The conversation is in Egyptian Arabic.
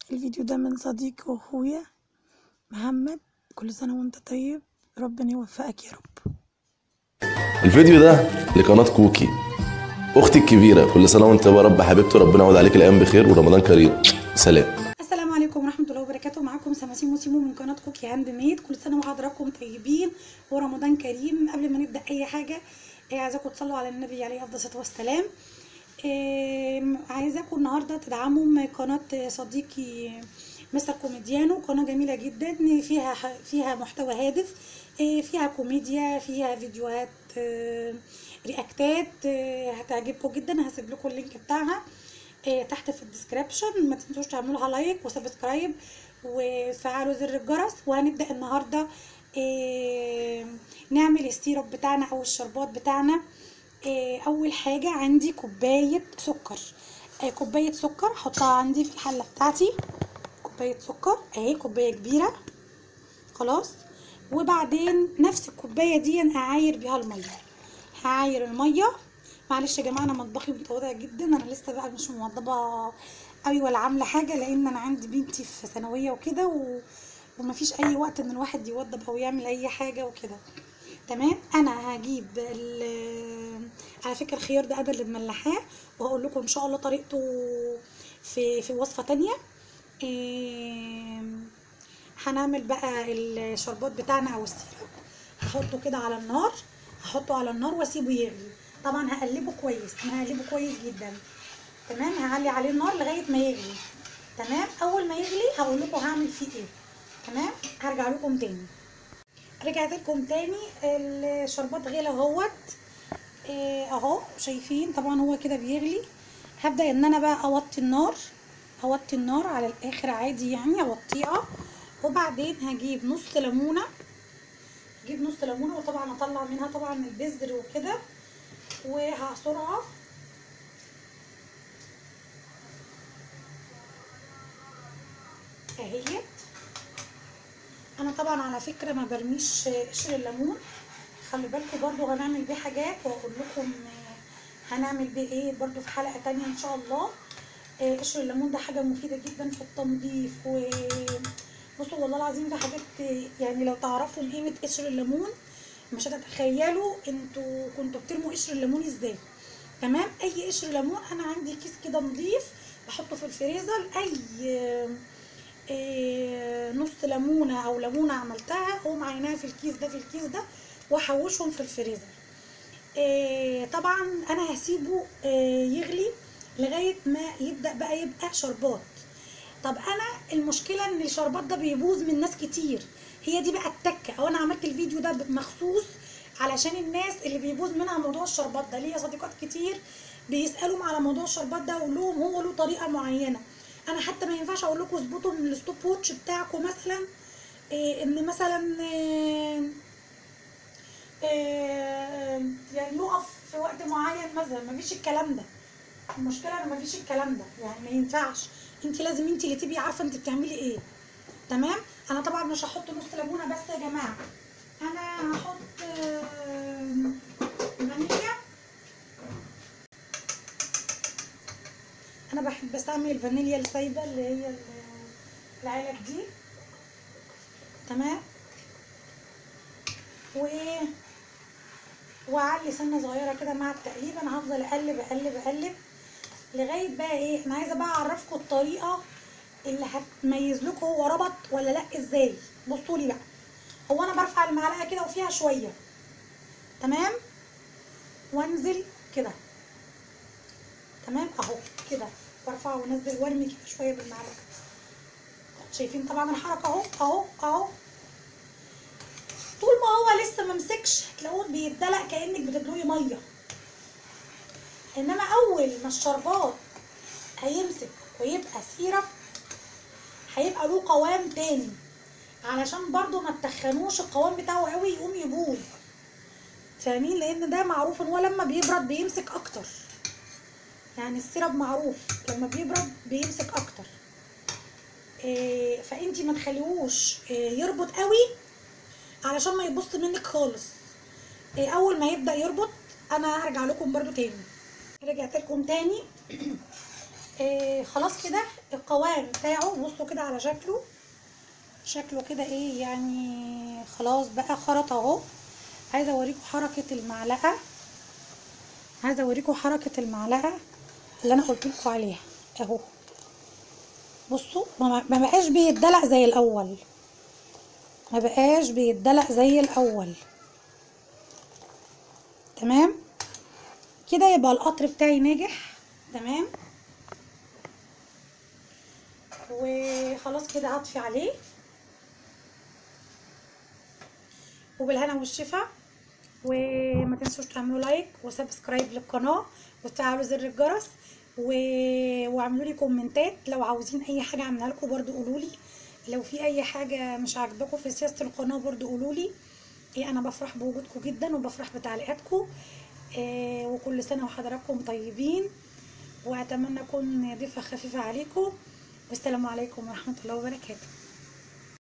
الفيديو ده من صديقي واخويا محمد كل سنة وانت طيب ربنا يوفقك يا رب الفيديو ده لقناة كوكي أختي الكبيرة كل سنة وأنت يا رب حبيبتي ربنا يعود عليك الأيام بخير ورمضان كريم سلام السلام عليكم ورحمة الله وبركاته معاكم سماسيم وسيمو من قناة كوكي هاند ميد كل سنة وحضراتكم طيبين ورمضان كريم قبل ما نبدأ أي حاجة آه، عايزاكم تصلوا على النبي عليه أفضل الصلاة والسلام آم، عايزاكم النهاردة تدعموا من قناة صديقي مستر كوميديانو قناة جميلة جدا فيها ح- فيها محتوى هادف آه، فيها كوميديا فيها فيديوهات آه، رياكتات آه، هتعجبكم جدا هسيب لكم اللينك بتاعها آه، تحت في الديسكريبشن ما تنسوش تعملوا لها لايك وسبسكرايب وتفعلوا زر الجرس وهنبدا النهارده آه، نعمل السيرب بتاعنا او الشربات بتاعنا آه، اول حاجه عندي كوبايه سكر آه، كوبايه سكر احطها عندي في الحله بتاعتي كوبايه سكر اهي كوبايه كبيره خلاص وبعدين نفس الكوبايه دي اعاير بيها الميه هعاير الميه معلش يا جماعه انا مطبخي متواضع جدا انا لسه بقى مش موضبه قوي ولا عامله حاجه لان انا عندي بنتي في ثانويه وكده و... ومفيش اي وقت ان الواحد يوضب او يعمل اي حاجه وكده تمام انا هجيب ال... على فكره الخيار ده انا اللي مملحاه وهقول لكم ان شاء الله طريقته في في وصفه تانية إيه... هنعمل بقى الشربات بتاعنا او السيرب هحطه كده على النار هحطه على النار واسيبه يغلي طبعا هقلبه كويس انا هقلبه كويس جدا تمام هعلي عليه النار لغايه ما يغلي تمام اول ما يغلي هقول لكم هعمل فيه ايه تمام هرجع لكم تاني رجعت لكم تاني الشربات غلى اهوت إيه اهو شايفين طبعا هو كده بيغلي هبدا ان انا بقى اوطي النار اوطي النار على الاخر عادي يعني اوطيها وبعدين هجيب نص ليمونه هجيب نص ليمونه وطبعا اطلع منها طبعا البذر وكده وهعصرها اهيت انا طبعا على فكره ما برميش قشر الليمون خلي بالكم برضو هنعمل بيه حاجات واقول لكم هنعمل بيه ايه برضو في حلقه تانية ان شاء الله آه، قشر الليمون ده حاجه مفيده جدا في التنظيف و بصوا والله العظيم ده حاجات يعني لو تعرفوا قيمه قشر الليمون مش هتتخيلوا انتوا كنتوا بترموا قشر الليمون ازاي تمام اي قشر ليمون انا عندي كيس كده نضيف بحطه في الفريزر اي آه، نص ليمونه او ليمونه عملتها اقوم عيناها في الكيس ده في الكيس ده واحوشهم في الفريزر آه، طبعا انا هسيبه آه، يغلي لغايه ما يبدا بقى يبقى شربات طب انا المشكله ان الشربات ده بيبوظ من ناس كتير هي دي بقى التكه او انا عملت الفيديو ده مخصوص علشان الناس اللي بيبوظ منها موضوع الشربات ده ليا صديقات كتير بيسالوا على موضوع الشربات ده اقول لهم هو له طريقه معينه انا حتى ما ينفعش اقول لكم اظبطوا من الستوب ووتش بتاعكم مثلا إيه ان مثلا إيه إيه يعني يقف في وقت معين مثلا ما فيش الكلام ده المشكله ان ما فيش الكلام ده يعني ما ينفعش انت لازم انت اللي تبقي عارفه انت بتعملي ايه تمام انا طبعا مش هحط نص ليمونه بس يا جماعه انا هحط آه، فانيليا انا بحب استعمل الفانيليا السايبه اللي هي ال- العلب دي تمام وايه واعلي سنه صغيره كده مع التقليب انا هفضل اقلب اقلب اقلب لغايه بقى ايه انا عايزه بقى اعرفكم الطريقه اللي هتميز لكم هو ربط ولا لا ازاي بصوا لي بقى هو انا برفع المعلقه كده وفيها شويه تمام وانزل كده تمام اهو كده برفع وانزل وارمي كده شويه بالمعلقه شايفين طبعا الحركه اهو اهو اهو طول ما هو لسه ممسكش هتلاقوه بيتدلق كانك بتدلقي ميه انما اول ما الشربات هيمسك ويبقى سيرب هيبقى له قوام تاني علشان برضو ما تخنوش القوام بتاعه قوي يقوم يبوظ فاهمين لان ده معروف ان هو لما بيبرد بيمسك اكتر يعني السيرب معروف لما بيبرد بيمسك اكتر إيه فانتي ما تخليهوش إيه يربط قوي علشان ما يبص منك خالص إيه اول ما يبدا يربط انا هرجع لكم برضو تاني رجعت لكم تاني إيه خلاص كده القوام بتاعه بصوا كده على شكله شكله كده ايه يعني خلاص بقى خرط اهو عايزه اوريكم حركه المعلقه عايزه اوريكم حركه المعلقه اللي انا قلت لكم عليها اهو بصوا ما ما بقاش بيتدلع زي الاول ما بقاش بيتدلع زي الاول تمام كده يبقى القطر بتاعي ناجح تمام وخلاص كده هطفي عليه وبالهنا والشفا وما تنسوش تعملوا لايك وسبسكرايب للقناه وتفعلوا زر الجرس و... واعملوا لي كومنتات لو عاوزين اي حاجه اعملها لكم برضو قولوا لي لو في اي حاجه مش عاجباكم في سياسه القناه برضو قولوا لي إيه انا بفرح بوجودكم جدا وبفرح بتعليقاتكم إيه وكل سنه وحضراتكم طيبين واتمنى اكون ضيفه خفيفه عليكم والسلام عليكم ورحمه الله وبركاته